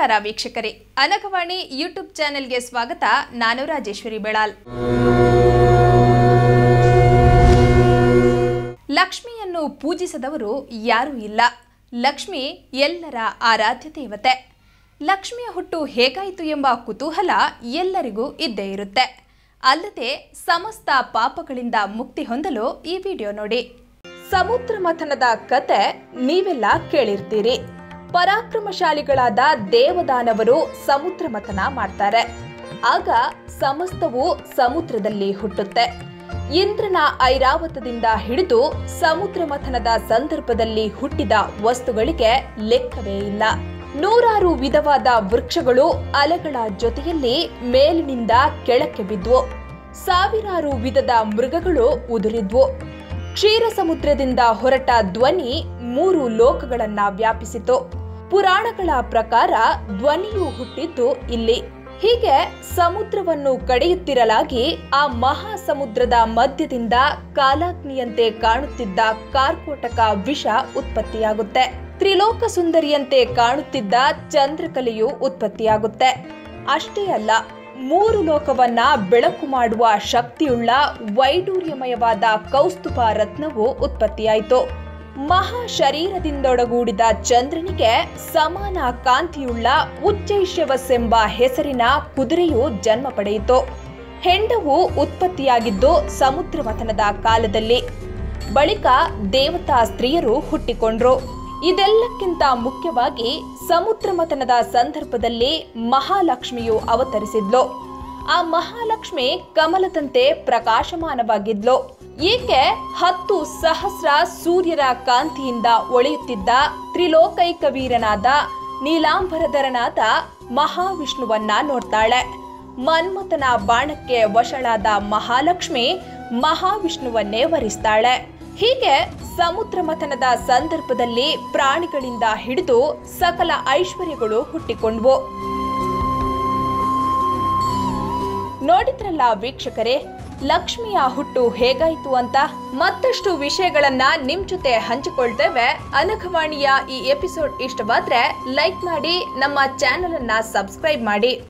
ನಮಸ್ಕಾರ ವೀಕ್ಷಕರೇ ಅನಗವಾಣಿ ಯೂಟ್ಯೂಬ್ ಚಾನೆಲ್ಗೆ ಸ್ವಾಗತ ನಾನು ರಾಜೇಶ್ವರಿ ಬೆಳಾಲ್ ಲಕ್ಷ್ಮಿಯನ್ನು ಪೂಜಿಸದವರು ಯಾರೂ ಇಲ್ಲ ಲಕ್ಷ್ಮಿ ಎಲ್ಲರ ಆರಾಧ್ಯ ದೇವತೆ ಲಕ್ಷ್ಮಿಯ ಹುಟ್ಟು ಹೇಗಾಯಿತು ಎಂಬ ಕುತೂಹಲ ಎಲ್ಲರಿಗೂ ಇದ್ದೇ ಇರುತ್ತೆ ಅಲ್ಲದೆ ಸಮಸ್ತ ಪಾಪಗಳಿಂದ ಮುಕ್ತಿ ಹೊಂದಲು ಈ ವಿಡಿಯೋ ನೋಡಿ ಸಮುದ್ರ ಮಥನದ ಕತೆ ನೀವೆಲ್ಲ ಕೇಳಿರ್ತೀರಿ ಪರಾಕ್ರಮಶಾಲಿಗಳಾದ ದೇವದಾನವರು ಸಮುದ್ರ ಮಥನ ಮಾಡ್ತಾರೆ ಆಗ ಸಮಸ್ತವು ಸಮುದ್ರದಲ್ಲಿ ಹುಟ್ಟುತ್ತೆ ಇಂದ್ರನ ಐರಾವತದಿಂದ ಹಿಡಿದು ಸಮುದ್ರ ಮಥನದ ಸಂದರ್ಭದಲ್ಲಿ ಹುಟ್ಟಿದ ವಸ್ತುಗಳಿಗೆ ಲೆಕ್ಕವೇ ಇಲ್ಲ ನೂರಾರು ವಿಧವಾದ ವೃಕ್ಷಗಳು ಅಲೆಗಳ ಜೊತೆಯಲ್ಲಿ ಮೇಲಿನಿಂದ ಕೆಳಕ್ಕೆ ಬಿದ್ವು ಸಾವಿರಾರು ವಿಧದ ಮೃಗಗಳು ಉದುರಿದ್ವು ಕ್ಷೀರ ಸಮುದ್ರದಿಂದ ಹೊರಟ ಧ್ವನಿ ಮೂರು ಲೋಕಗಳನ್ನ ವ್ಯಾಪಿಸಿತು ಪುರಾಣಗಳ ಪ್ರಕಾರ ಧ್ವನಿಯು ಹುಟ್ಟಿದ್ದು ಇಲ್ಲಿ ಹೀಗೆ ಸಮುದ್ರವನ್ನು ಕಡೆಯುತ್ತಿರಲಾಗಿ ಆ ಮಹಾ ಸಮುದ್ರದ ಮಧ್ಯದಿಂದ ಕಾಲಾಗ್ನಿಯಂತೆ ಕಾಣುತ್ತಿದ್ದ ಕಾರ್ಕೋಟಕ ವಿಷ ಉತ್ಪತ್ತಿಯಾಗುತ್ತೆ ತ್ರಿಲೋಕ ಸುಂದರಿಯಂತೆ ಕಾಣುತ್ತಿದ್ದ ಚಂದ್ರಕಲೆಯು ಉತ್ಪತ್ತಿಯಾಗುತ್ತೆ ಅಷ್ಟೇ ಅಲ್ಲ ಮೂರು ಲೋಕವನ್ನ ಬೆಳಕು ಮಾಡುವ ಶಕ್ತಿಯುಳ್ಳ ವೈಡೂರ್ಯಮಯವಾದ ಕೌಸ್ತುಭ ರತ್ನವು ಉತ್ಪತ್ತಿಯಾಯಿತು ಮಹಾ ಶರೀರದಿಂದೊಡಗೂಡಿದ ಚಂದ್ರನಿಗೆ ಸಮಾನ ಕಾಂತಿಯುಳ್ಳ ಉಚ್ಚೈಶ್ಯವಸೆಂಬ ಹೆಸರಿನ ಕುದುರೆಯು ಜನ್ಮ ಪಡೆಯಿತು ಹೆಂಡವು ಉತ್ಪತ್ತಿಯಾಗಿದ್ದು ಸಮುದ್ರ ಮಥನದ ಕಾಲದಲ್ಲಿ ಬಳಿಕ ದೇವತಾ ಸ್ತ್ರೀಯರು ಹುಟ್ಟಿಕೊಂಡ್ರು ಇದೆಲ್ಲಕ್ಕಿಂತ ಮುಖ್ಯವಾಗಿ ಸಮುದ್ರ ಮಥನದ ಸಂದರ್ಭದಲ್ಲಿ ಮಹಾಲಕ್ಷ್ಮಿಯು ಅವತರಿಸಿದ್ಲು ಆ ಮಹಾಲಕ್ಷ್ಮಿ ಕಮಲದಂತೆ ಪ್ರಕಾಶಮಾನವಾಗಿದ್ಲು ಈಕೆ ಹತ್ತು ಸಹಸ್ರ ಸೂರ್ಯರ ಕಾಂತಿಯಿಂದ ಒಳೆಯುತ್ತಿದ್ದ ತ್ರಿಲೋಕೈಕ ವೀರನಾದ ನೀಲಾಂಬರಧರನಾದ ಮಹಾವಿಷ್ಣುವನ್ನ ನೋಡ್ತಾಳೆ ಮನ್ಮಥನ ಬಾಣಕ್ಕೆ ವಶಳಾದ ಮಹಾಲಕ್ಷ್ಮಿ ಮಹಾವಿಷ್ಣುವನ್ನೇ ವರಿಸ್ತಾಳೆ ಹೀಗೆ ಸಮುದ್ರ ಮಥನದ ಸಂದರ್ಭದಲ್ಲಿ ಪ್ರಾಣಿಗಳಿಂದ ಹಿಡಿದು ಸಕಲ ಐಶ್ವರ್ಯಗಳು ಹುಟ್ಟಿಕೊಂಡ್ವು ನೋಡಿದ್ರಲ್ಲ ವೀಕ್ಷಕರೇ ಲಕ್ಷ್ಮಿಯ ಹುಟ್ಟು ಹೇಗಾಯ್ತು ಅಂತ ಮತ್ತಷ್ಟು ವಿಷಯಗಳನ್ನ ನಿಮ್ ಜೊತೆ ಹಂಚಿಕೊಳ್ತೇವೆ ಅನಘವಾಣಿಯ ಈ ಎಪಿಸೋಡ್ ಇಷ್ಟವಾದ್ರೆ ಲೈಕ್ ಮಾಡಿ ನಮ್ಮ ಚಾನೆಲ್ ಅನ್ನ ಸಬ್ಸ್ಕ್ರೈಬ್ ಮಾಡಿ